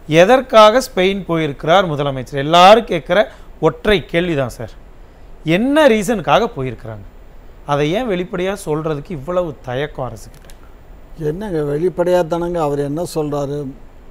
எதற்காக ஸ்பெயின் போயிருக்கிறார் முதலமைச்சர் எல்லாரும் கேட்குற ஒற்றை கேள்விதான் சார் என்ன ரீசனுக்காக போயிருக்கிறாங்க அதை ஏன் வெளிப்படையாக சொல்றதுக்கு இவ்வளவு தயக்கம் அரசுக்கிட்ட என்னங்க வெளிப்படையாக தானங்க அவர் என்ன சொல்றாரு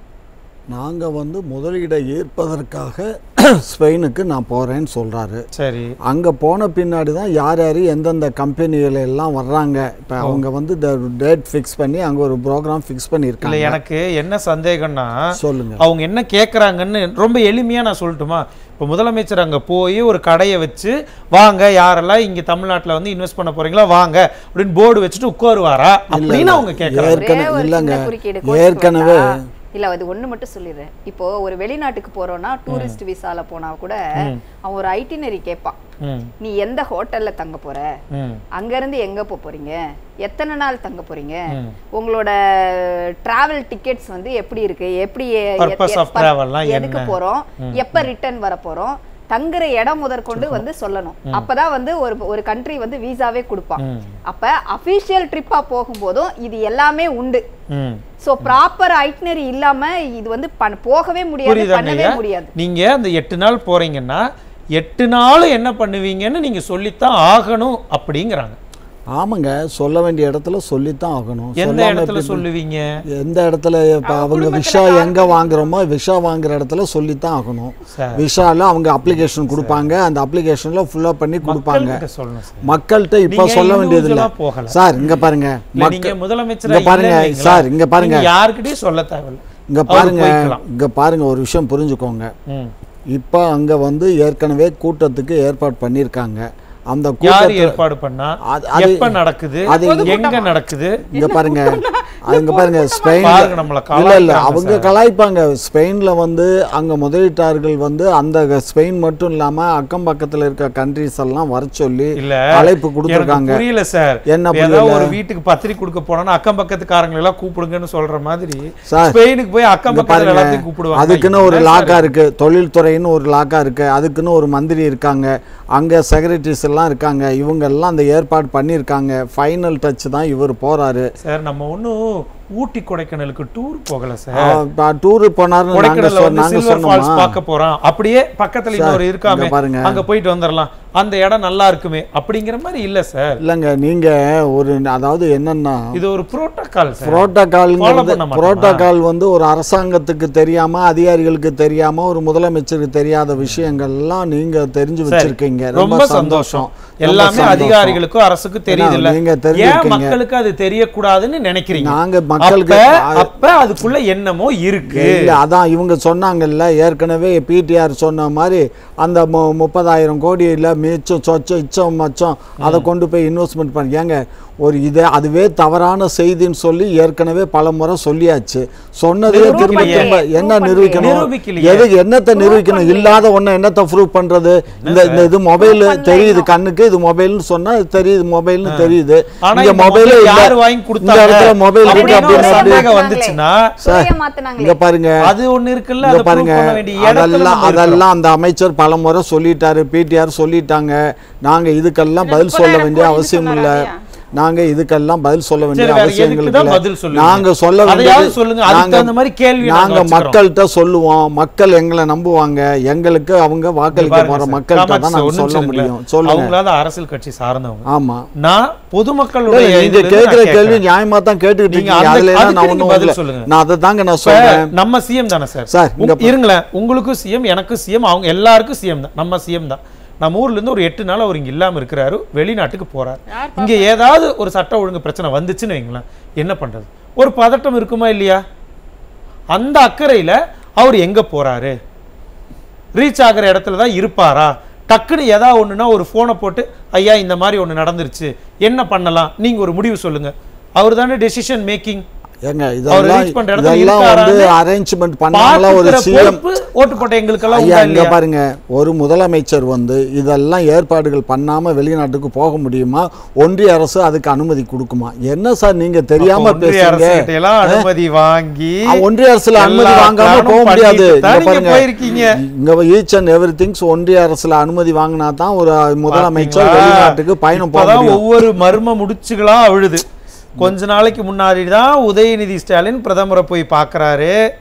நாங்கள் வந்து முதலீடை ஈர்ப்பதற்காக ஸ்பெயினுக்கு நான் போகிறேன்னு சொல்கிறாரு சரி அங்கே போன பின்னாடி தான் யார் யார் எந்தெந்த கம்பெனிகள் எல்லாம் வர்றாங்க இப்போ அவங்க வந்து டேட் ஃபிக்ஸ் பண்ணி அங்கே ஒரு ப்ரோக்ராம் ஃபிக்ஸ் இல்லை பண்ணியிருக்காங்க எனக்கு என்ன சந்தேகம்னா சொல்லுங்க அவங்க என்ன கேட்குறாங்கன்னு ரொம்ப எளிமையாக நான் சொல்லட்டுமா இப்போ முதலமைச்சர் அங்கே போய் ஒரு கடையை வச்சு வாங்க யாரெல்லாம் இங்கே தமிழ்நாட்டில் வந்து இன்வெஸ்ட் பண்ண போறீங்களா வாங்க அப்படின்னு போர்டு வச்சுட்டு உட்காருவாரா அப்படின்னு அவங்க கேட்குறாங்க ஏற்கனவே- ஒரே ஒரு இல்லைங்க. சின்ன குறுக்கீடு ஏற்கனவே- கோச்சுக்கோங்களா? இல்ல அது ஒண்ணு மட்டும் சொல்லிடுறேன் இப்போ ஒரு வெளிநாட்டுக்கு போறோம்னா டூரிஸ்ட் விசால போனா கூட அவன் ஒரு ஐட்டினரி கேட்பான் ம் நீ எந்த ஹோட்டல்ல தங்க போற ம் அங்க இருந்து எங்க போக போறீங்க எத்தனை நாள் தங்க போறீங்க ம். உங்களோட டிராவல் டிக்கெட்ஸ் வந்து எப்படி இருக்கு எப்படி எ- Purpose எ- of travel-லாம் எதுக்கு என்ன? போறோம் எப்ப ரிட்டர்ன் வர போறோம் தங்குற இடம் முதற்கொண்டு வந்து சொல்லணும் அப்பதான் வந்து ஒரு ஒரு கண்ட்ரி வந்து விசாவே கொடுப்பான் ம். அப்ப அபிஷியல் ட்ரிப்பா போகும்போதும் இது எல்லாமே உண்டு ம் சோ ப்ராப்பர் ஐட்னரி இல்லாம இது வந்து பண்ண- போகவே முடியாது புரியுதாங்க பண்ணவே ஐயா? முடியாது நீங்க அந்த எட்டு நாள் போறீங்கன்னா எட்டு நாள் என்ன பண்ணுவீங்கன்னு நீங்க சொல்லித்தான் ஆகணும் அப்படிங்கிறாங்க ஆமாங்க சொல்ல வேண்டிய இடத்துல சொல்லித்தான் ஆகணும் எந்த சொல்லாம இடத்துல எப்படி- சொல்லுவீங்க எந்த இடத்துல இப்போ அவங்க விஷா எங்க வாங்குறோமோ விஷா வாங்குற இடத்துல சொல்லித்தான் ஆகணும் சார் விஷால அவங்க அப்ளிகேஷன் கொடுப்பாங்க அந்த அப்ளிகேஷன்ல ஃபுல்லா பண்ணி கொடுப்பாங்க மக்கள்கிட்ட சொல்லணும் சார் மக்கள்கிட்ட இப்ப நீங்க சொல்ல வேண்டியது இல்ல individual-ஆ போகல. சார் இங்க பாருங்க இல்ல, மக்கள் நீங்க முதலமைச்சர் இங்க பாருங்க சார் இங்க பாருங்க யாருக்கிட்டையும் சொல்ல தேவையில்ல இங்க அவர் பாருங்க போய்க்கலாம். இங்க பாருங்க ஒரு விஷயம் புரிஞ்சுக்கோங்க ம். இப்போ அங்க வந்து ஏற்கனவே கூட்டத்துக்கு ஏற்பாடு பண்ணியிருக்காங்க அந்த யார் கூட்டத்தை ஏற்பாடு பண்ணா அது- அது- எப்ப நடக்குது அது எங்க நடக்குது இங்க பாருங்க அது இங்க பாருங்க ஸ்பெயின் பாருங்க நம்மள இல்ல இல்ல கலாய்க்கிறாங்க அவங்க சார். கலாய்ப்பாங்க ஸ்பெயின்ல வந்து அங்க முதலீட்டாளர்கள் வந்து அந்த ஸ்பெயின் மட்டும் இல்லாம அக்கம் பக்கத்துல இருக்க கண்ட்ரிஸ் எல்லாம் வர சொல்லி இல்ல அழைப்பு எனக்கு கொடுத்துருக்காங்க புரியல சார் என்ன ஏதாவது புரியல? ஒரு வீட்டுக்கு பத்திரிக்கை கொடுக்க போனா அக்கம் பக்கத்துக்காரங்களை எல்லாம் கூப்பிடுங்கன்னு சொல்ற மாதிரி சார், ஸ்பெயினுக்கு போய் அக்கம் இங்க பக்கத்துல பாருங்க எல்லாத்தையும் கூப்பிடுவாங்க அதுக்குன்னு ஒரு என்ன சார் லாக்கா இருக்கு தொழில்துறைன்னு ஒரு லாக்கா இருக்கு அதுக்குன்னு ஒரு மந்திரி இருக்காங்க அங்க செக்ரட்டரிஸ் எல்லாம் இருக்காங்க இவங்க எல்லாம் அந்த ஏற்பாடு பண்ணியிருக்காங்க ஃபைனல் டச் தான் இவர் போறாரு சார் நம்ம ஒண்ணும் ஊட்டி கொடைக்கானலுக்கு டூர் போகல சார் டூர் போனாருன்னு நாங்க கொடைக்கானல்ல சொ- வந்து நாங்க சில்வர் ஃபால்ஸ் சொன்னோமா பார்க்க போறோம் அப்படியே பக்கத்துல சார், இன்னொரு இருக்காமே இங்க பாருங்க. அங்க போயிட்டு வந்துடலாம் அந்த இடம் நல்லா இருக்குமே அப்படிங்கிற மாதிரி இல்ல சார் இல்லைங்க நீங்க ஒரு அதாவது என்னன்னா இது ஒரு புரோட்டோகால் சார் Follow புரோட்டோகால்ங்கிறது பண்ண மாட்டோமா? புரோட்டோகால் வந்து ஒரு அரசாங்கத்துக்கு தெரியாம அதிகாரிகளுக்கு தெரியாம ஒரு முதலமைச்சருக்கு தெரியாத விஷயங்கள்லாம் நீங்க தெரிஞ்சு சரி. வச்சிருக்கீங்க ரொம்ப சந்தோஷம் ரொம்ப எல்லாமே சந்தோஷம். அதிகாரிகளுக்கும் அரசுக்கும் தெரியுது இல்ல நீங்க ஏன் தெரிஞ்சிருக்கீங்க. மக்களுக்கு அது தெரியக்கூடாதுன்னு நினைக்கிறீங்க நாங்க மக்களுக்கு அப்ப அப்ப அதுக்குள்ள என்னமோ இருக்கு இல்ல அதான் இவங்க சொன்னாங்கல்ல ஏற்கனவே பிடிஆர் சொன்ன மாதிரி அந்த மு- முப்பதாயிரம் கோடி இல்ல மிச்சம் சொச்சம் இச்சம் மச்சம் அதை கொண்டு போய் இன்வெஸ்ட்மெண்ட் பண்ணி ஏங்க ஒரு இது அதுவே தவறான செய்தின்னு சொல்லி ஏற்கனவே பல முறை சொல்லியாச்சு சொன்னதே திரும்ப நிரூபிக்கலையே. திரும்ப என்ன Prove நிரூபிக்கணும் நிரூபிக்கலையே. எது என்னத்தை நிரூபிக்கணும் இல்லாத ஒண்ணு என்னத்தை ப்ரூவ் பண்றது இந்த இந்த இது மொபைல் தெரியுது கண்ணுக்கு இது மொபைல்னு சொன்னா இது தெரியுது மொபைல்னு தெரியுது ஆனா இங்க இந்த மொபைலே மொபைல் இல்ல யார் வாங்கி இந்த கொடுத்தாங்க இடத்துல மொபைல் இருக்கு அப்படின்னு ஒரு அப்படின்னு சந்தேகம் வந்துச்சுன்னா சுய மாத்துனாங்களே இங்க பாருங்க அது ஒண்ணு இருக்குல்ல இங்க அதை prove பாருங்க பண்ண வேண்டிய இடத்துல அதெல்லாம் நம்ம இருக்கிறோம். அதெல்லாம் அந்த அமைச்சர் பலமுறை சொல்லிட்டாரு பிடிஆர் சொல்லிட்டாங்க நாங்க இதுக்கெல்லாம் பதில் சொல்ல வேண்டிய அவசியம் இல்ல நாங்க இதுக்கெல்லாம் பதில் சொல்ல வேண்டிய சரி, வேற அவசியம் எதுக்கு எங்களுக்கு தான் இல்ல. பதில் சொல்லுவீங்க? நாங்க சொல்ல அதையாவது வேண்டியது சொல்லுங்க. அதுக்கு நாங்க- தகுந்த மாதிரி கேள்வி நாங்க நாங்க வச்சுக்கிறோம். மக்கள்கிட்ட சொல்லுவோம் மக்கள் எங்களை நம்புவாங்க எங்களுக்கு அவங்க வாக்களிக்க பாருங்க போற சார், மக்கள்கிட்ட காமாட்சி தான் சார், நாங்க ஒரு சொல்ல நிமிஷம் முடியும் இருங்களேன். சொல்லுங்க அவங்களாவது அரசியல் கட்சி சார்ந்தவங்க ஆமா நான் பொதுமக்களுடைய நீங்க இதுல இருந்து கேக்குற நான் கேள்வி கேட்கிறேன். நியாயமா தான் கேட்டுக்கிட்டு நீங்க இருக்கீங்க அந்த- அதுல என்ன அதுக்கு நான் நீங்க ஒண்ணும் பதில் இல்ல. சொல்லுங்க. நான் அதை தாங்க நான் இப்ப சொல்றேன் நம்ம சிஎம் தானே சார் சார், இங்க உங்க- இருங்களேன் உங்களுக்கும் சிஎம் எனக்கும் சிஎம் அவங்க எல்லாருக்கும் சிஎம் தான் நம்ம சிஎம் தான் நம்ம ஊர்ல இருந்து ஒரு எட்டு நாள் அவர் இங்க இல்லாம இருக்கிறாரு வெளிநாட்டுக்கு போறாரு இங்க ஏதாவது ஒரு சட்ட ஒழுங்கு பிரச்சனை வந்துச்சுன்னு வைங்களேன் என்ன பண்றது ஒரு பதட்டம் இருக்குமா இல்லையா அந்த அக்கறையில அவர் எங்க போறாரு ரீச் ஆகுற இடத்துல தான் இருப்பாரா டக்குன்னு ஏதா ஒண்ணுனா ஒரு ஃபோனை போட்டு ஐயா இந்த மாதிரி ஒண்ணு நடந்துருச்சு என்ன பண்ணலாம் நீங்க ஒரு முடிவு சொல்லுங்க அவர் தானே டெசிஷன் மேக்கிங் ஏங்க அவர் இதெல்லாம் reach பண்ற இடத்துல இதெல்லாம் வந்து இருக்காரான்னு அரேஞ்ச்மெண்ட் பண்ணாங்களா ஒரு பார்த்துக்கிற சிஎம் பொறுப்பு ஓட்டு போட்ட எங்களுக்கெல்லாம் ஐயா உண்டா இங்க இல்லையா பாருங்க ஒரு முதலமைச்சர் வந்து இதெல்லாம் ஏற்பாடுகள் பண்ணாம வெளிநாட்டுக்கு போக முடியுமா ஒன்றிய அரசு அதுக்கு அனுமதி கொடுக்குமா என்ன சார் நீங்க தெரியாம அப்ப ஒன்றிய பேசுறீங்க அரசுகிட்ட எல்லாம் அனுமதி வாங்கி ஆ, ஒன்றிய அரசுல அனுமதி எல்லா வாங்காம பிளானும் போக முடியாது பண்ணிட்டு தான் இங்க நீங்க பாருங்க போயிருக்கீங்க. இங்க ஈச் அண்ட் எவ்ரி திங்ஸ் ஒன்றிய அரசுல அனுமதி வாங்கினா தான் ஒரு முதலமைச்சர் பாத்தீங்களா? வெளிநாட்டுக்கு பயணம் போக இப்பதான் முடியும் ஒவ்வொரு மர்ம முடிச்சுகளா அழுது கொஞ்ச நாளைக்கு முன்னாடி தான் உதயநிதி ஸ்டாலின் பிரதமரை போய் பார்க்கறாரு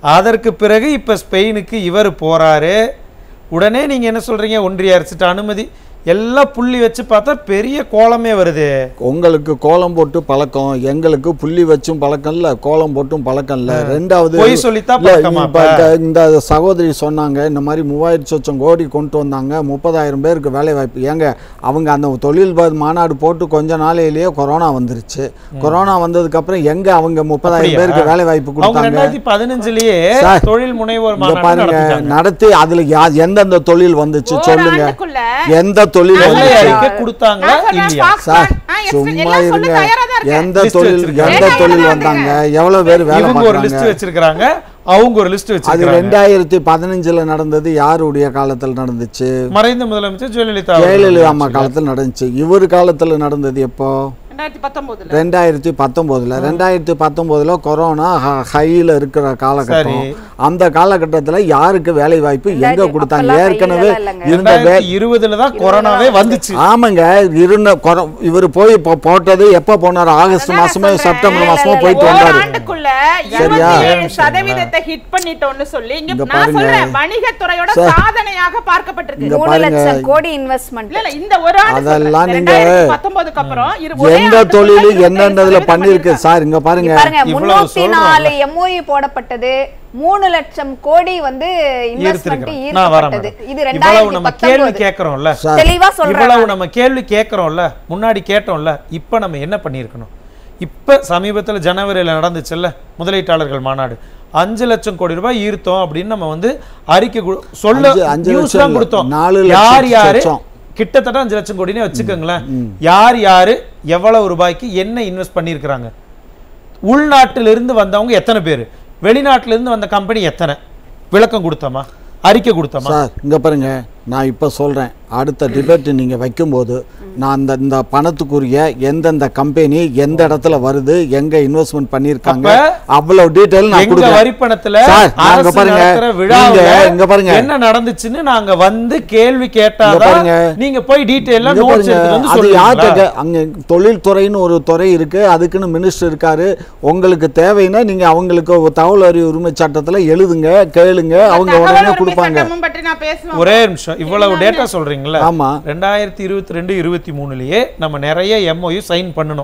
அதற்கு பிறகு இப்ப ஸ்பெயினுக்கு இவர் போறாரு உடனே நீங்க என்ன சொல்றீங்க ஒன்றிய அரசிட்ட அனுமதி எல்லாம் புள்ளி வச்சு பார்த்தா பெரிய கோலமே வருது உங்களுக்கு கோலம் போட்டு பழக்கம் எங்களுக்கு புள்ளி வச்சும் பழக்கம் இல்ல கோலம் போட்டும் பழக்கம் இல்ல ரெண்டாவது பொய் சொல்லித்தான் இல்ல, பழக்கமா இப்ப இந்த- இந்த சகோதரி சொன்னாங்க இந்த மாதிரி மூவாயிரத்தி சொச்சம் கோடி கொண்டு வந்தாங்க முப்பதாயிரம் பேருக்கு வேலை வாய்ப்பு ஏங்க அவங்க அந்த தொழில் ப- மாநாடு போட்டு கொஞ்ச நாளையிலேயே கொரோனா வந்துருச்சு கொரோனா வந்ததுக்கு அப்புறம் எங்க அவங்க முப்பதாயிரம் அப்படியா? பேருக்கு வேலை வாய்ப்பு அவங்க கொடுத்தாங்க ரெண்டாயிரத்தி பதினஞ்சுலயே சார், தொழில் முனைவோர் இங்க மாநாடு பாருங்க நடத்திட்டாங்க. நடத்தி அதுல யா- எந்தெந்த தொழில் வந்துச்சு சொல்லுங்க ஓராண்டுக்குள்ள எந்த தொழில் வெள்ளை வந்துச்சு அறிக்கை கொடுத்தாங்களா நான் சொல்றேன், இல்லையா பாக்ஸ் சார் ஆ, yes, சும்மா எல்லாம் சொல்ல இருங்க தயாரா தான் இருக்கேன். எந்த List தொழில் வச்சிருக்காங்க. எந்த ஏன் தொழில் ஏன் வந்தாங்க எவ்வளவு பேர் வேலை இவங்க ஒரு பார்க்கறாங்க லிஸ்ட் வச்சிருக்காங்க அவங்க ஒரு லிஸ்ட் அது வச்சிருக்காங்க ரெண்டாயிரத்தி பதினஞ்சுல நடந்தது யாருடைய காலத்தில் நடந்துச்சு மறைந்த முதலமைச்சர் ஜெயலலிதா ஜெயலலிதா அவர்கள் அம்மா காலத்தில் நடந்துச்சு இவர் காலத்துல நடந்தது எப்போ ரெண்டாயிரத்தி பத்தொன்பதுல ரெண்டாயிரத்தி பத்தொம்போதுல ரெண்டாயிரத்தி பத்தொம்போதுல கொரோனா ஹையில் இருக்கிற காலகட்டம் சரி. அந்த காலகட்டத்துல யாருக்கு வேலை வாய்ப்பு எங்க ரெண்டாயிரத்தி கொடுத்தாங்க அப்பெல்லாம் ஏற்கனவே high எல்லாம் இல்லைங்க. இருந்த வே- ரெண்டாயிரத்தி இருபதுல தான் கொரோனாவே வந்துச்சு ஆமாங்க இருந்த கொரோ இவர் போய் இப்போ போட்டது எப்போ போனார் ஆகஸ்ட் அதான் மாசமே நான் செப்டம்பர் சொல்றேன். மாசமே இல்ல, போயிட்டு இல்ல, வந்தாரு ஓராண்டுக்குள்ள சரியா? இருபத்தி ஏழு சதவீதத்தை ஹிட் பண்ணிட்டோம்னு சொல்லி இங்க இங்க நான் பாருங்க. சொல்றேன் வணிகத்துறையோட சார். சாதனையாக பார்க்கப்பட்டிருக்கு இங்க மூணு பாருங்க. லட்சம் கோடி இன்வெஸ்ட்மெண்ட் இல்ல இல்ல இந்த ஒரு ஆண்டு அதெல்லாம் சொல்றேன். நீங்க ரெண்டாயிரத்தி பத்தொன்பதுக்கு அப்புறம் இரு- ஒரே எந்த ஆண்டுக்குள்ள தொழில் இருபத்தேழு என்னென்னதுல சதவீதம் பண்ணிருக்கு பண்ணிருக்காங்க. சார் இங்க பாருங்க பாருங்க இவ்வளவு முன்னூத்தி சொல்றோம்ல. நாலு எம்ஓஇ போடப்பட்டது மூணு லட்சம் கோடி வந்து இன்வெஸ்ட்மெண்ட் ஈர்த்திருக்கிறோம் நான் வரேன் ஈர்க்கப்பட்டது இது இவ்வளவு ரெண்டாயிரத்தி நம்ம கேள்வி பத்தொன்பது கேட்கறோம்ல சார். தெளிவா சொல்றேன் இவ்வளவு நம்ம கேள்வி கேட்கறோம்ல முன்னாடி கேட்டோம்ல இப்ப நம்ம என்ன பண்ணியிருக்கணும் இப்ப சமீபத்துல ஜனவரியில நடந்துச்சுல்ல முதலீட்டாளர்கள் மாநாடு அஞ்சு லட்சம் கோடி ரூபாய் ஈர்த்தோம் அப்படின்னு நம்ம வந்து அறிக்கை கு- சொல்ல அஞ்சு- அஞ்சு நியூஸ் லட்சம் தான் இல்ல, கொடுத்தோம் நாலு யார் லட்சம் யாரு லட்சம். கிட்டத்தட்ட அஞ்சு லட்சம் கோடினே வச்சுக்கோங்களேன் யார் யாரு எவ்வளவு ரூபாய்க்கு என்ன இன்வெஸ்ட் பண்ணியிருக்கிறாங்க உள்நாட்டிலிருந்து இருந்து வந்தவங்க எத்தனை பேர் வெளிநாட்டில இருந்து வந்த கம்பெனி எத்தனை விளக்கம் கொடுத்தோமா அறிக்கை கொடுத்தோமா சார் இங்க பாருங்க நான் இப்ப சொல்றேன் அடுத்த டிபேட் நீங்க வைக்கும்போது நான் அந்த இந்த பணத்துக்குரிய எந்தெந்த கம்பெனி எந்த இடத்துல வருது எங்க இன்வெஸ்ட்மெண்ட் பண்ணிருக்காங்க அப்ப அவ்வளவு டீடைல் நான் எங்க கொடுக்குறேன் வரிப்பணத்துல சார், நாங்க அரசு பாருங்க, நடத்துற விழாவுல நீங்க இங்க பாருங்க. என்ன நடந்துச்சுன்னு நாங்க வந்து கேள்வி இங்க கேட்டாதான் பாருங்க. நீங்க போய் டீடைலா இங்க நோட்ஸ் பாருங்க, எடுத்துட்டு வந்து அது யார்கிட்ட சொல்லுவீங்களா கே- அங்க தொழில்துறைன்னு ஒரு துறை இருக்கு அதுக்குன்னு மினிஸ்டர் இருக்காரு உங்களுக்கு தேவைன்னா நீங்க அவங்களுக்கு ஒரு தகவல் அறிவு உரிமை சட்டத்துல எழுதுங்க கேளுங்க அவங்க தகவல் உடனே உரிமை கொடுப்பாங்க சட்டமும் பற்றி நான் பேசுவேன் ஒரே நிமிஷம் இவ்வளவு டேட்டா சொல்றீங்களா ஆமா ரெண்டாயிரத்தி இருபத்தி ரெண்டு இருபத்தி மூணுலயே நம்ம நிறைய எம்ஓயு சைன் பண்ணணும்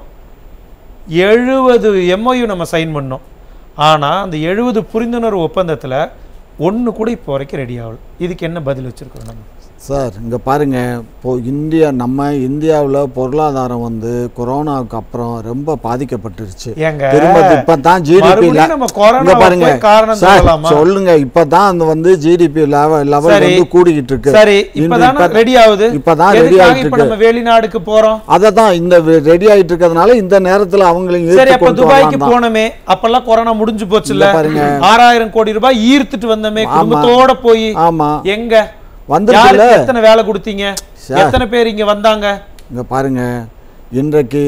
எழுபது எம்ஓயு நம்ம சைன் பண்ணோம் ஆனா அந்த எழுபது புரிந்துணர்வு ஒப்பந்தத்துல ஒண்ணு கூட இப்போ வரைக்கும் ரெடி ஆகல இதுக்கு என்ன பதில் வச்சிருக்கோம் நம்ம சார் இங்க பாருங்க இப்போ இந்தியா நம்ம இந்தியாவுல பொருளாதாரம் வந்து கொரோனாவுக்கு அப்புறம் ரொம்ப பாதிக்கப்பட்டுருச்சு ஏங்க திரும்ப இப்பதான் ஜிடிபி மறுபடியும் நம்ம கொரோனாவை பாருங்க போய் காரணம் சார் சொல்லலாமா? சொல்லுங்க இப்பதான் அந்த வந்து ஜிடிபி லெவல் லெவல் சரி. வந்து கூடிக்கிட்டு இருக்கு சரி இந்த இப்பதானே இப்ப- ரெடி ஆகுது இப்பதான் ரெடி எதுக்காக ஆயிட்டு இப்ப இருக்கு நம்ம வெளிநாடுக்கு போறோம் அதை தான் இந்த ரெடி ஆயிட்டு இருக்கிறதுனால இந்த நேரத்துல அவங்களையும் சரி ஈர்த்து அப்ப கொண்டு துபாய்க்கு வரலாம் தான். போனோமே அப்பெல்லாம் கொரோனா முடிஞ்சு போச்சுல்ல இங்க பாருங்க. ஆறாயிரம் கோடி ரூபாய் ஈர்த்துட்டு வந்தோமே ஆமா. குடும்பத்தோட போய் ஆமா எங்க வந்துருக்குல்ல யாருக்கு எத்தனை வேலை கொடுத்தீங்க சார். எத்தனை பேர் இங்க வந்தாங்க இங்க பாருங்க இன்றைக்கு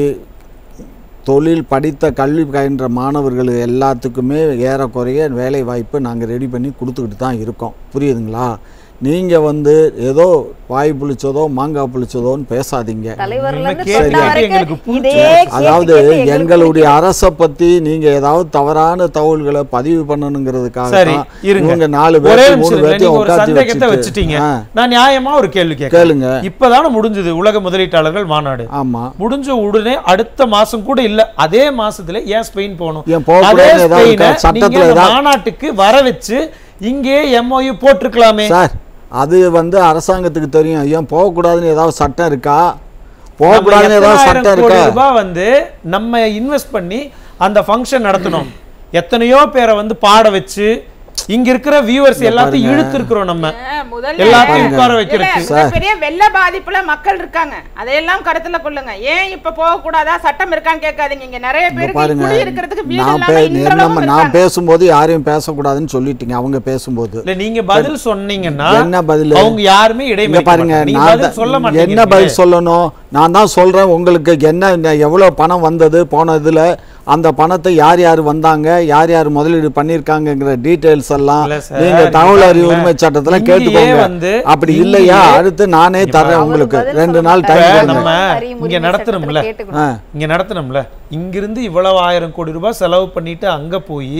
தொழில் படித்த கல்வி பயின்ற மாணவர்கள் எல்லாத்துக்குமே ஏறக்குறைய வேலை வாய்ப்பு நாங்கள் ரெடி பண்ணி கொடுத்துக்கிட்டு தான் இருக்கோம் புரியுதுங்களா நீங்கள் வந்து ஏதோ வாய் புளிச்சதோ மாங்காய் புளிச்சதோன்னு பேசாதீங்க தலைவர்ல இருந்து கேள்வி தொண்டை கேட்டு வரைக்கும் எங்களுக்கு புரிஞ்சு. இதே கேட்டு அதாவது கேட்டு எங்களுக்கு எங்களுடைய அரசை பத்தி நீங்க ஏதாவது தவறான தகவல்களை பதிவு பண்ணணுங்கிறதுக்காக சரி தான் இருங்க இவங்க நாலு ஒரே பேர் நிமிஷம் மூணு இருங்க. பேர்த்தையும் நீங்க ஒரு உட்காந்து சந்தேகத்தை வச்சுட்டீங்க ஆ, நான் நியாயமா ஒரு கேள்வி கேட்க கேளுங்க இப்பதானே முடிஞ்சது உலக முதலீட்டாளர்கள் மாநாடு ஆமா முடிஞ்ச உடனே அடுத்த மாசம் கூட இல்ல அதே மாசத்துல ஏன் ஸ்பெயின் போகணும் ஏன் போகக்கூடாதுன்னு அதே ஏதாவது ஸ்பெயினை இருக்கா? சட்டத்துல நீங்க அந்த ஏதாவது- மாநாட்டுக்கு வர வச்சு இங்கே எம்ஓயு போட்டிருக்கலாமே சார் அது வந்து அரசாங்கத்துக்கு தெரியும் ஏன் போகக்கூடாதுன்னு ஏதாவது சட்டம் இருக்கா நம்ம போகக்கூடாதுன்னு ஏதாவது எத்தனாயிரம் சட்டம் கோடி இருக்கா ரூபாய் வந்து நம்ம இன்வெஸ்ட் பண்ணி அந்த ஃபங்க்ஷன் நடத்தணும் எத்தனையோ பேரை வந்து பாட வச்சு இங்க இருக்கிற வியூவர்ஸ் எல்லாத்தையும் பாருங்க. இழுத்து நம்ம அஹ், முதல்ல எல்லாத்தையும் இல்ல, உட்கார வைக்கிறதுக்கு மிகப்பெரிய வெள்ள பாதிப்புல மக்கள் இருக்காங்க அதையெல்லாம் கருத்துல கொள்ளுங்க ஏன் இப்ப போக கூடாதா சட்டம் இருக்கான்னு கேட்காதீங்க இங்க நிறைய இங்க பேருக்கு பாருங்க குடி இருக்கிறதுக்கு வீடு நான் இல்லாம பே இன்றளவும் நம்ம நான் இருக்காங்க. பேசும்போது யாரையும் பேசக்கூடாதுன்னு சொல்லிட்டீங்க அவங்க பேசும்போது இல்ல நீங்க பதில் சொன்னீங்கன்னா என்ன பதில் அவங்க யாருமே இங்க இடைமறிக்க பாருங்க மாட்டாங்க. நீங்க நான் பதில் சொல்ல தான் மாட்டீங்க என்ன பதில் சொல்லணும் நான் தான் சொல்றேன் உங்களுக்கு என்ன என்ன எவ்வளவு பணம் வந்தது போன இதுல அந்த பணத்தை யார் யார் வந்தாங்க யார் யார் முதலீடு பண்ணிருக்காங்கங்கிற டீடைல்ஸ் எல்லாம் இல்ல சார், நீங்க தகவல் அறிவு பாருங்களேன். உரிமை சட்டத்துல இங்கேயே கேட்டுக்கோங்க வந்து அப்படி இங்கேயே இல்லையா அடுத்து நானே இங்க தர்றேன் அவர் உங்களுக்கு பதில் ரெண்டு சொல்ல நாள் டைம் இப்ப மாட்டாரு. கொடுங்க நம்ம அறிவுரிமை இங்க நடத்தணும்ல சட்டத்துல கேட்டுக்கணும். ஆ. இங்க நடத்தணும்ல இங்கிருந்து இவ்வளவு ஆயிரம் கோடி ரூபாய் செலவு பண்ணிட்டு அங்க போய்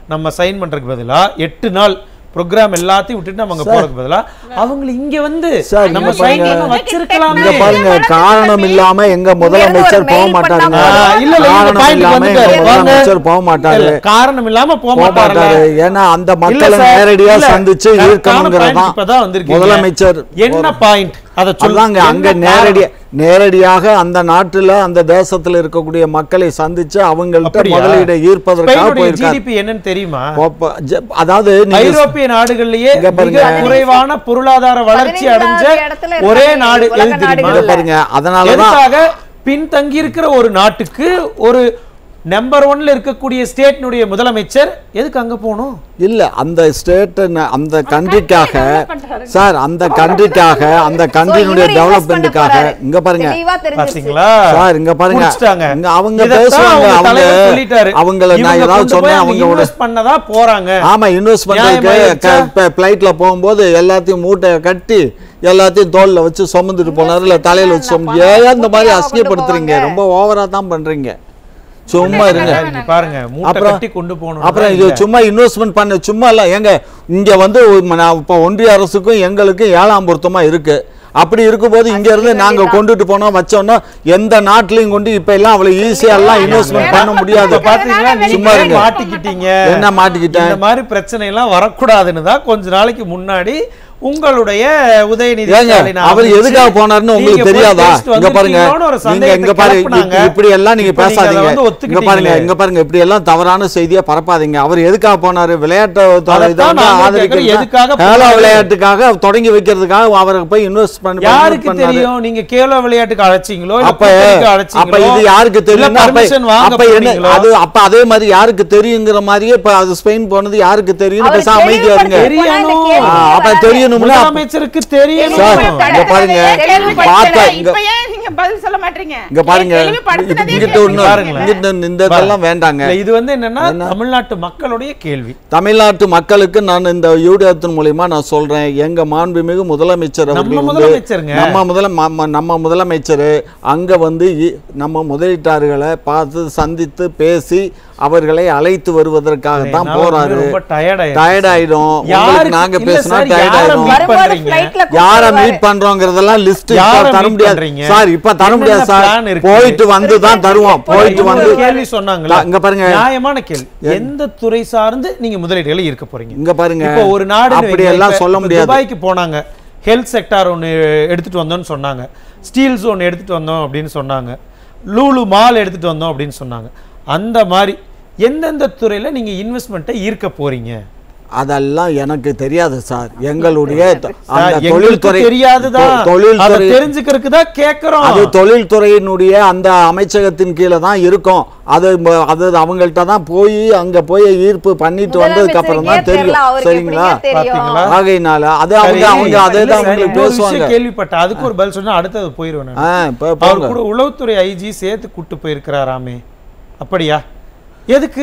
நம்ம சைன் பண்றதுக்கு பதிலா எட்டு நாள் ப்ரோக்ராம் எல்லாத்தையும் விட்டுட்டு நம்ம அங்க போறதுக்கு பதிலா அவங்களை இங்க வந்து சார், நம்ம இங்க சைன் பாருங்க. பண்ண வச்சிருக்கலாமே இங்க பாருங்க காரணம் இல்லாம எங்க முதலமைச்சர் ஒரு போக mail மாட்டாருங்க பண்ணா ஆ, இல்ல, இல்ல, இந்த காரணம் point இல்லாம எங்க வந்துட்டாரு. வாங்க. முதலமைச்சர் போக மாட்டாரு இல்ல, காரணம் இல்லாம போக போக மாட்டாரு மாட்டாரு ஏன்னா அந்த இல்ல மக்களை சார், நேரடியா இல்ல, சந்திச்சு correct ஆன இருக்கணுங்கிறது point இப்பதான் வந்திருக்கீங்க. முதலமைச்சர் என்ன பாயிண்ட் அத அதாங்க சொல்லுங்க அங்க நேரடியா நேரடியாக அந்த நாட்டுல அந்த தேசத்துல இருக்கக்கூடிய மக்களை சந்திச்சு அவங்கள்ட்ட முதலீடை ஈர்ப்பதற்காக போயிருக்காரு ஜிடிபி என்னன்னு தெரியுமா போப்ப- ஜ- அதாவது நீங்க ஐரோப்பிய நாடுகள்லயே இங்க பாருங்க. மிக குறைவான பொருளாதார வளர்ச்சி அடைஞ்ச பதினைந்தாவது இடத்துல ஒரே இருக்காங்க நாடு உலக எது தெரியுமா இங்க நாடுகள்ல. பாருங்க அதனாலதான் எதுக்காக பின்தங்கி இருக்கிற ஒரு நாட்டுக்கு ஒரு நம்பர் ஒன்ல இருக்கக்கூடிய ஸ்டேட்னுடைய முதலமைச்சர் எதுக்கு அங்க போகணும் இல்ல அந்த ஸ்டேட் அந்த கண்ட்ரிக்காக develop பண்றாரு. சார் அந்த கண்ட்ரிக்காக அந்த கண்ட்ரினுடைய So, இவரு invest பண்ண டெவலப்மெண்ட்டுக்காக போறாரு. இங்க பாருங்க தெளிவா தெரிஞ்சிருச்சு. பாத்தீங்களா சார் இங்க பாருங்க முடிச்சிட்டாங்க. இங்க அவங்க இதைத்தான் பேசுவாங்க அவங்க அவங்க தலைவர் சொல்லிட்டாரு. அவங்கள நான் இவங்க ஏதாவது கொண்டு போய் சொன்னேன் அங்க அவங்க invest பண்ணதா போறாங்க ஆமா இன்வெஸ்ட் நியாயமா இருந்துச்சா? பண்றதுக்கு பிளைட்ல போகும்போது எல்லாத்தையும் மூட்டையை கட்டி எல்லாத்தையும் தோல்ல வச்சு சுமந்துட்டு போனாரு இல்ல தலையில வச்சு சுமந்து ஏன் இந்த மாதிரி மூட்டையா அசிங்கப்படுத்துறீங்க கொண்டு ரொம்ப ஓவரா தான் பண்றீங்க சும்மா இருங்க இங்க பாருங்க மூட்டை அப்புறம் கட்டி கொண்டு போகணும் அப்புறம் இது சும்மா இன்வெஸ்ட்மெண்ட் பண்ண சும்மா இல்ல ஏங்க இங்க வந்து ஒரு- நான் இப்போ ஒன்றிய அரசுக்கும் எங்களுக்கும் ஏழாம் பொருத்தமா இருக்கு அப்படி இருக்கும்போது இங்க இருந்து நாங்க கொண்டுட்டு போனோம் வச்சோம்னா எந்த நாட்டிலையும் கொண்டு இப்ப எல்லாம் அவ்வளவு ஈஸியா எல்லாம் இன்வெஸ்ட்மெண்ட் பண்ண முடியாது இப்ப பாத்தீங்களா சும்மா நீங்க இருங்க. மாட்டிக்கிட்டீங்க என்ன மாட்டிக்கிட்டேன் இந்த மாதிரி பிரச்சனை எல்லாம் வரக்கூடாதுன்னு தான் கொஞ்ச நாளைக்கு முன்னாடி உங்களுடைய உதயநிதி ஏங்க ஸ்டாலினை அவர் அமைச்சு, எதுக்காக போனாருன்னு நீங்க உங்களுக்கு போய் தெரியாதா பேசிட்டு இங்க பாருங்க வந்திருக்கீங்களோன்னு ஒரு நீங்க சந்தேகத்தை இங்க பாருங்க கிளப்புனாங்க. இப்ப- இப்படி எல்லாம் நீங்க இப்ப நீங்க அதை பேசாதீங்க வந்து இங்க பாருங்க ஒத்துக்கிட்டீங்களே. இங்க பாருங்க இப்படி எல்லாம் தவறான செய்தியை பரப்பாதீங்க அவர் எதுக்காக போனாரு விளையாட்டு துறை அதைத்தான் இதை வந்து நானும் ஆதரிக்கிறது கேட்கிறேன். எதுக்காக தான். கேலோ போனாரு? விளையாட்டுக்காக தொடங்கி வைக்கிறதுக்காக அவருக்கு போய் இன்வெஸ்ட் பண்ணி யாருக்கு பண்ணாரு. தெரியும் நீங்க கேலோ விளையாட்டுக்கு அழைச்சீங்களோ இல்ல அப்ப கூட்டணிக்கு அப்ப அழைச்சீங்களோ இது யாருக்கு இல்ல தெரியும் அப்ப permission வாங்க அப்ப என்ன போனீங்களோ? அது அப்ப அதே மாதிரி யாருக்கு தெரியுங்கிற மாதிரியே இப்ப அது ஸ்பெயின் போனது யாருக்கு தெரியும் அவர் பேச அமைதியா இருங்க தெளிவுபடுத்த போனா இந்த தெரியணும். கேள்வி ஆ, அப்ப வராது. தெரியணும்ல முதலமைச்சருக்கு தெரியும் சார், இங்க பாருங்க பார்த்தா இங்க இப்ப ஏன் நீங்க பதில் சொல்ல மாட்டீங்க இங்க பாருங்க ஏன் தெளிவுபடுத்தினதே இங்கிட்ட கேட்கல. ஒண்ணு பாருங்களேன். இங்கிட்ட இந்த இதெல்லாம் வேண்டாங்க இல்ல, இது வந்து என்னன்னா தமிழ்நாட்டு மக்களுடைய கேள்வி தமிழ்நாட்டு மக்களுக்கு நான் இந்த யூடியத்தின் மூலியமா நான் சொல்றேன் எங்க மாண்புமிகு முதலமைச்சர் நம்ம அவர்கள் வந்து முதலமைச்சருங்க. நம்ம முதல ம- நம்ம முதலமைச்சர் அங்க வந்து இ- நம்ம முதலீட்டாளர்களை பார்த்து சந்தித்து பேசி அவர்களை அழைத்து வருவதற்காக தான் நான் போறாரு வந்து ரொம்ப tired ஆயிடுச்சு. டயர்ட் ஆயிடும் உங்களுக்கு யாருக்கு- நாங்க இல்ல பேசினா சார், டயர்ட் யாரை ஆயிடும் meet வரும்போது பண்றீங்க? flightல யார கூப்பிட்டு மீட் பண்றோங்கிறதெல்லாம் லிஸ்ட் யாரை தர meet முடியாது பண்றீங்க? சார் இப்ப தர என்னென்ன முடியாது சார் plan இருக்கு? போயிட்டு வந்து தான் தருவோம் போயிட்டு இவங்க வந்து ஒரு கேள்வி சொன்னாங்களா இங்க பாருங்க நியாயமான கேள்வி எந்த துறை சார்ந்து நீங்க முதலீடுகளை இருக்க போறீங்க இங்க பாருங்க இப்போ ஒரு நாடு அப்படி எல்லாம் சொல்ல முடியாது துபாய்க்கு போனாங்க ஹெல்த் செக்டார் ஒன்னு எடுத்துட்டு வந்தோம்னு சொன்னாங்க ஸ்டீல் ஜோன் எடுத்துட்டு வந்தோம் அப்படின்னு சொன்னாங்க லூலு மால் எடுத்துட்டு வந்தோம் அப்படின்னு சொன்னாங்க அந்த மாதிரி எந்தெந்த துறையில நீங்க இன்வெஸ்ட்மெண்ட்டை ஈர்க்க போறீங்க அதெல்லாம் எனக்கு தெரியாது சார் எங்களுடைய த- சார், அந்த எங்களுக்கு தொழில்துறை தெரியாதுதான் தொ- தொழில்துறை அதை தெரிஞ்சுக்கிறதுக்கு தான் கேக்குறோம் அது தொழில்துறையினுடைய அந்த அமைச்சகத்தின் கீழே தான் இருக்கும் அது ம- அது அவங்கள்ட்ட தான் போய் அங்க போய் ஈர்ப்பு பண்ணிட்டு வந்ததுக்கு அப்புறம் தான் முதலமைச்சருக்கே தெரியல, தெரியும் அவருக்கு சரிங்களா எப்படிங்க தெரியும்? பாத்தீங்களா? ஆகையினால அது அவங்க சரி, அவங்க அதே இல்ல தான் சார், உங்களுக்கு இன்னொரு விஷயம் பேசுவாங்க கேள்விப்பட்டேன் அதுக்கு ஒரு பதில் சொன்னா அடுத்தது போயிருவேன் நான். ஆ இப்ப அவர் போங்க கூட உளவுத்துறை ஐஜி சேர்த்து கூட்டு போயிருக்கிறாராமே அப்படியா எதுக்கு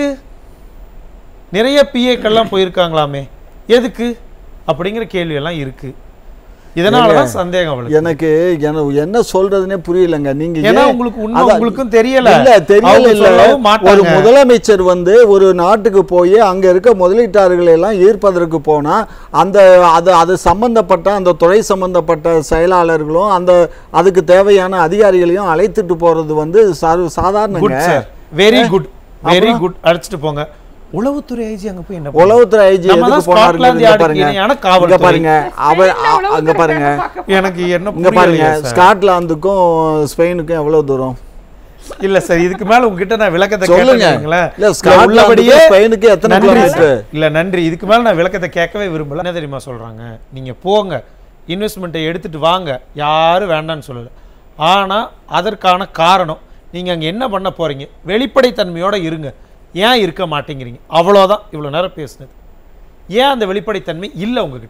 நிறைய பிஏக்கள்லாம் போயிருக்காங்களாமே எதுக்கு அப்படிங்கிற கேள்வி எல்லாம் இருக்கு இதனாலதான் சந்தேகம் அவளுக்கு எனக்கு எனக்கு என்ன சொல்றதுனே புரியலங்க நீங்க ஏன்னா ஏன் உங்களுக்கு உண்மை அதான் உங்களுக்கும் தெரியல இல்ல தெரியல அவங்க இல்ல சொல்லவும் ஒரு மாட்டாங்க முதலமைச்சர் வந்து ஒரு நாட்டுக்கு போய் அங்க இருக்க முதலீட்டாளர்களை எல்லாம் ஈர்ப்பதற்கு போனா அந்த அது அது சம்பந்தப்பட்ட அந்த துறை சம்பந்தப்பட்ட செயலாளர்களும் அந்த அதுக்கு தேவையான அதிகாரிகளையும் அழைத்துட்டு போறது வந்து சர்வ குட் சாதாரணங்க sir very good very good அழைச்சிட்டு போங்க உளவுத்துறை ஐஜி அங்க போய் என்ன பண்ணும்? உளவுத்துறை ஐஜி நம்ம எதுக்கு தான் போனாருங்க ஸ்காட்லாந்து இங்க யார்டுக்கு பாருங்க இணையான இங்க காவல்துறை. பாருங்க அவர் ஸ்பெயின்ல அ- உளவுத்துறை அங்க பாருங்க பார்க்க எனக்கு என்ன இங்க பாருங்க புரியலையே சார். ஸ்காட்லாந்துக்கும் ஸ்பெயினுக்கும் எவ்வளவு தூரம் இல்ல சார் இதுக்கு மேல உங்ககிட்ட நான் விளக்கத்தை சொல்லுங்க. கேட்கறீங்களேன் இல்ல, ஸ்காட்லாந்துக்கும் ஸ்பெயினுக்கும் எத்தனை கிலோமீட்டர்? இல்ல நன்றி இதுக்கு மேல நான் விளக்கத்தை கேட்கவே விரும்பல என்ன தெரியுமா சொல்றாங்க நீங்க போங்க இன்வெஸ்ட்மெண்ட்டை எடுத்துட்டு வாங்க யாரும் வேண்டாம்னு சொல்லல ஆனா அதற்கான காரணம் நீங்க அங்க என்ன பண்ண போறீங்க வெளிப்படைத்தன்மையோட இருங்க ஏன் இருக்க மாட்டேங்கிறீங்க அவ்வளவுதான் இவ்வளவு நேரம் பேசுனது ஏன் அந்த வெளிப்படைத்தன்மை இல்ல உங்ககிட்ட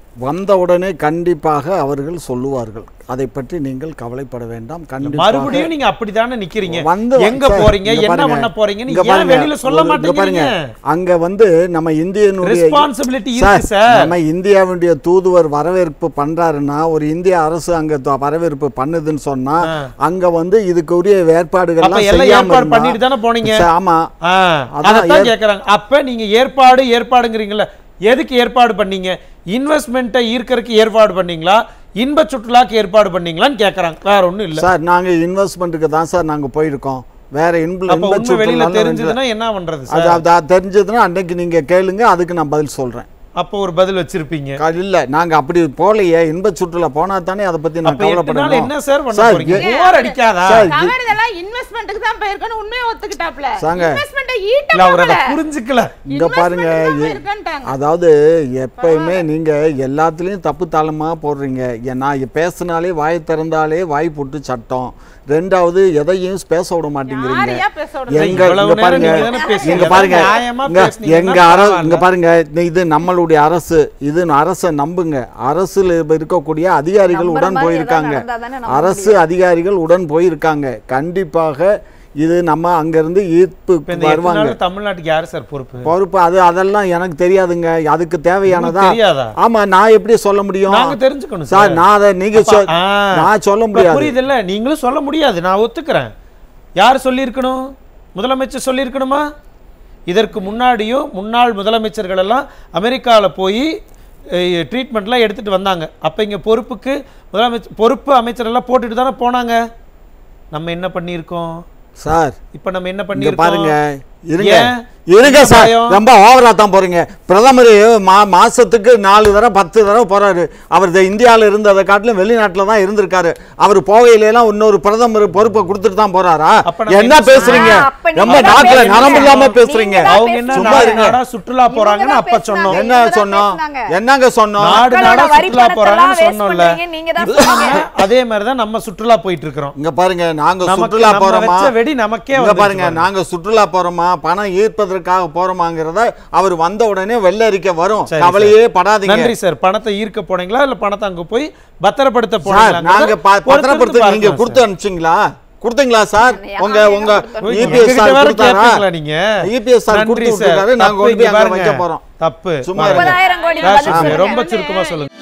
வந்த உடனே கண்டிப்பாக அவர்கள் சொல்லுவார்கள் அதை பற்றி நீங்கள் கவலைப்பட வேண்டாம் கண்டிப்பாக மறுபடியும் நீங்க அப்படித்தானே நிக்கிறீங்க வந்து எங்க சார், போறீங்க இங்க என்ன பாருங்க. பண்ண போறீங்கன்னு இங்க ஏன் பாருங்க. வெளியில சொல்ல ஒரு- இங்க பாருங்க மாட்டேங்கிறீங்க அங்க வந்து நம்ம இந்தியனுடைய ரெஸ்பான்சிபிலிட்டி இருக்கு சார் நம்ம இந்தியாவுடைய தூதுவர் வரவேற்பு பண்றாருன்னா ஒரு இந்திய அரசு அங்க த- வரவேற்பு பண்ணுதுன்னு சொன்னா அங்க வந்து இதுக்கு உரிய ஏற்பாடுகள் அப்ப எல்லாம் எல்லாம் செய்யாம ஏற்பாடு இருந்தா- பண்ணிட்டு தானே போனீங்க சரி, ஆமா ஆ, அதான் அதைத்தான் ஏற்- கேக்குறாங்க அப்ப நீங்க ஏற்பாடு ஏற்பாடுங்கிறீங்கல்ல எதுக்கு ஏற்பாடு பண்ணீங்க இன்வெஸ்ட்மெண்ட்டை ஈர்க்கறதுக்கு ஏற்பாடு பண்ணீங்களா இன்ப சுற்றுலாக்கு ஏற்பாடு பண்ணீங்களான்னு கேக்குறாங்க வேற ஒண்ணும் இல்ல சார் நாங்க இன்வெஸ்ட்மெண்ட்டுக்கு தான் சார் நாங்க போயிருக்கோம் வேற இன்ப அப்ப இன்ப உண்மை வெளியில சுற்றுலாலாம் வந்து- தெரிஞ்சதுன்னா என்ன பண்றது அது சார் அது- அது தெரிஞ்சதுன்னா அன்னைக்கு நீங்க கேளுங்க அதுக்கு நான் பதில் சொல்றேன் அப்ப ஒரு பதில் வச்சிருப்பீங்க க- இல்ல நாங்க அப்படி போலையே இன்ப சுற்றுலா போனா தானே அதை பத்தி நான் அப்ப எட்டு நாள் கவலைப்படணும் என்ன சார் பண்ண சார், போறீங்க ஏ- போர் அடிக்காதா சார், கவர் இதெல்லாம் இன்வெஸ்ட்மெண்ட்டுக்கு தான் போயிருக்கணும் உண்மையை ஒத்துக்கிட்டாப்ல சாங்க. இன்வெஸ்ட்மெண்ட்டை ஈட்ட இல்ல அவர் அதை போகல. புரிஞ்சுக்கல இங்க பாருங்க Investment தான் எ- போயிருக்கேன்ட்டாங்க. அதாவது எப்பயுமே நீங்க எல்லாத்துலயும் தப்பு தாளமா போடுறீங்க ஏ- நான் பேசினாலே வாய் திறந்தாலே வாய் போட்டு சட்டம் ரெண்டாவது எதையும் பேச விட மாட்டேங்கிறீங்க யாரையா பேச விடுறது? எங்க இவ்வளவு இங்க நேரம் பாருங்க நீங்க தானே பேசுனீங்க. இங்க பாருங்க நியாயமா இங்க பேசுனீங்கன்னா எங்க அரசு பரவாயில்ல. இங்க பாருங்க இந்த இது நம்மளுடைய அரசு இது அரசை நம்புங்க அரசுல இருக்கக்கூடிய அதிகாரிகள் நம்புற உடன் மாதிரி போயிருக்காங்க ஏதாவது நடந்தாதானே நம்ப அரசு அதிகாரிகள் உடன் போயிருக்காங்க கண்டிப்பாக இது நம்ம அங்கிருந்து ஈர்ப்பு இப்ப இந்த எட்டு வருவாங்க நாள் தமிழ்நாட்டுக்கு யாரு சார் பொறுப்பு பொறுப்பு அது அதெல்லாம் எனக்கு தெரியாதுங்க அதுக்கு தேவையானதா உங்களுக்கு தெரியாதா? ஆமா நான் எப்படி சொல்ல முடியும் நாங்க தெரிஞ்சுக்கணும் சார் சார் நான் அதை நீங்க அப்ப, சொல்- ஆ, நான் சொல்ல இப்ப முடியாது புரியுது இல்ல நீங்களும் சொல்ல முடியாது நான் ஒத்துக்கிறேன் யார் சொல்லியிருக்கணும் முதலமைச்சர் சொல்லியிருக்கணுமா இதற்கு முன்னாடியும் முன்னாள் முதலமைச்சர்கள் எல்லாம் அமெரிக்காவில் போய் ட்ரீட்மெண்ட்லாம் எடுத்துட்டு வந்தாங்க அப்போ இங்கே பொறுப்புக்கு முதலமைச்சர் பொறுப்பு அமைச்சர் எல்லாம் போட்டுட்டு தானே போனாங்க நம்ம என்ன பண்ணியிருக்கோம் சார் இப்போ நம்ம என்ன இங்க பண்ணியிருக்கோம் பாருங்க இருங்க ஏன்? இருங்க என்ன சார் பயம்? ரொம்ப ஓவரா தான் போறீங்க பிரதமர் மா மாசத்துக்கு நாலு தடவை பத்து தடவை போறாரு அவர் இந்த இந்தியால இருந்ததை காட்டிலும் வெளிநாட்டுல தான் இருந்திருக்காரு அவர் போகையில எல்லாம் இன்னொரு பிரதமர் பொறுப்பை கொடுத்துட்டு தான் போறாரா அப்ப நம்ம என்ன என்ன பேசுறீங்க ஆ, அப்ப நீங்க ரொம்ப தான் நாக்குல பேசுறீங்க. நரம்பு இல்லாம நீங்க பேசுறீங்க தான் அவங்க என்ன சும்மா நாடு இருங்க. நாடா சுற்றுலா போறாங்கன்னு இவங்க அப்ப தான் சொன்னோம் பேசுனாங்க. என்ன இவங்க தான் சொன்னோம் பேசுனாங்க. என்னங்க சொன்னோம் நாடு மக்களோட நாடா வரி சுற்றுலா பணத்தெல்லாம் போறாங்கன்னு waste சொன்னோம்ல பண்றீங்க, நீங்க தான் இது சொன்னீங்க. நம்ம அதே மாதிரி தான் நம்ம சுற்றுலா போயிட்டு இருக்கிறோம் இங்க பாருங்க நாங்க நமக்கு சுற்றுலா நம்ம போறோமா வச்ச வெடி நமக்கே இங்க வந்துருச்சு பாருங்க பாருங்க. நாங்க சுற்றுலா போறோமா பணம் ஈர்ப்பதற்காக போறோமாங்கிறத அவர் வந்த உடனே வெள்ள அறிக்கை வரும் சரி, கவலையே படாதீங்க நன்றி சார் பணத்தை ஈர்க்க போனீங்களா இல்ல பணத்தை அங்க போய் பத்திரப்படுத்த சார் போனீங்களா நாங்க ப- பத்திரப்படுத்த நீங்க கொடுத்து அனுப்பிச்சிங்களா கொடுத்தீங்களா சார் யார் உங்க யார் உங்க கொடுத்தாங்க? இபிஎஸ் சார் கொடுத்தாரா நீங்க EPS சார் நன்றி கொடுத்து சார் விட்டுருக்காரு, நாங்க தப்பு கொண்டு போய் இங்க அங்க பாருங்க. வைக்க போறோம். தப்பு சும்மா பாருங்க. இருங்க. முப்பதாயிரம் கோடி ராஜ் பதில் சார், சொல்லுங்க. ரொம்ப சுருக்கமா சொல்லுங்க